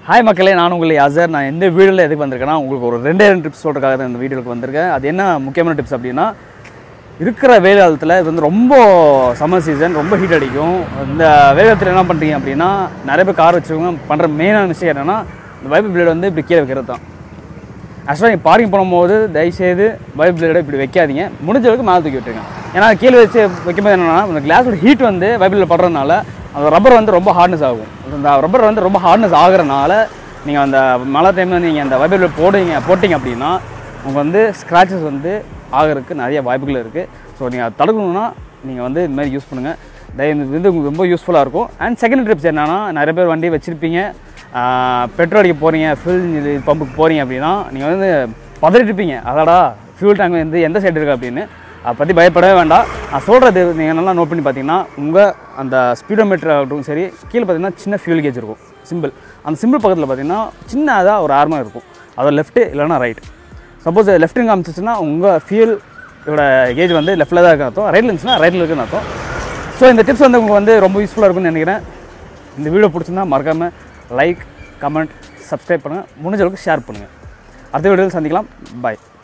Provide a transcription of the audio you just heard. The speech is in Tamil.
ஹாய் மக்களே நான் உங்களை அசர் நான் எந்த வீடியோவில் எதுக்கு வந்திருக்கேன்னா உங்களுக்கு ஒரு ரெண்டே ரெண்டு டிப்ஸ் சொல்கிறதுக்காக தான் இந்த வீடியோக்கு வந்திருக்கேன் அது என்ன முக்கியமான டிப்ஸ் அப்படின்னா இருக்கிற வெயில் காலத்தில் இது வந்து ரொம்ப சம்மர் சீசன் ரொம்ப ஹீட் அடிக்கும் இந்த வெயில் காலத்தில் என்ன பண்ணுறீங்க அப்படின்னா நிறைய பேர் கார் வச்சுருக்கவங்க பண்ணுற மெயினான விஷயம் என்னென்னா இந்த வைப்பு பிளேட் வந்து இப்படி கீழே வைக்கிறது தான் ஆக்சுவலாக நீங்கள் பார்க்கிங் பண்ணும்போது தயவுசெய்து வைப் பிளேடை இப்படி வைக்காதீங்க முடிஞ்ச அளவுக்கு மேலே தூக்கி விட்டுருங்க ஏன்னா கீழே வச்சு வைக்கும்போது என்னென்னா இந்த கிளாஸோட ஹீட் வந்து வைப் பிளேட் படுறதுனால அந்த ரப்பர் வந்து ரொம்ப ஹார்ட்னஸ் ஆகும் அந்த ரப்பர் வந்து ரொம்ப ஹார்ட்னஸ் ஆகுறனால நீங்கள் அந்த மழை டைமில் நீங்கள் அந்த வைப் பிளேட் போடுவீங்க போட்டிங்க அப்படின்னா உங்களுக்கு வந்து ஸ்க்ராச்சஸ் வந்து ஆகிறதுக்கு நிறைய வாய்ப்புகள் இருக்குது ஸோ நீங்கள் அதை தடுக்கணும்னா நீங்கள் வந்து இது மாதிரி யூஸ் பண்ணுங்கள் தயவு இது வந்து உங்களுக்கு ரொம்ப யூஸ்ஃபுல்லாக இருக்கும் அண்ட் செகண்ட் ட்ரிப்ஸ் என்னென்னா நிறைய பேர் வண்டி வச்சுருப்பீங்க பெட்ரோல் அடிக்க போகிறீங்க ஃபில் இது பம்புக்கு போகிறீங்க அப்படின்னா நீங்கள் வந்து பதறிட்டு இருப்பீங்க அதாடா ஃபியூல் டேங்க் வந்து எந்த சைடு இருக்குது அப்படின்னு அதை பற்றி பயப்படவே வேண்டாம் நான் சொல்கிறது நீங்கள் நல்லா நோட் பண்ணி பார்த்தீங்கன்னா உங்கள் அந்த ஸ்பீடோமீட்டர் ஆகட்டும் சரி கீழே பார்த்தீங்கன்னா சின்ன ஃபியூல் கேஜ் இருக்கும் சிம்பிள் அந்த சிம்பிள் பக்கத்தில் பார்த்தீங்கன்னா சின்னதாக ஒரு ஆர்மர் இருக்கும் அது லெஃப்ட்டு இல்லைன்னா ரைட் சப்போஸ் லெஃப்ட்டுங்க காமிச்சிச்சுன்னா உங்கள் ஃபியூல் இதோட கேஜ் வந்து லெஃப்ட்டில் தான் இருக்கு அர்த்தம் ரைட்டில் இருந்துச்சுன்னா ரைட்டில் இருக்குன்னு அர்த்தம் ஸோ இந்த டிப்ஸ் வந்து உங்களுக்கு வந்து ரொம்ப யூஸ்ஃபுல்லாக இருக்கும்னு நினைக்கிறேன் இந்த வீடியோ பிடிச்சிருந்தா மறக்காமல் லைக் கமெண்ட் சப்ஸ்கிரைப் பண்ணுங்கள் முடிஞ்ச அளவுக்கு ஷேர் பண்ணுங்கள் அடுத்த வீடியோவில் சந்திக்கலாம் பாய்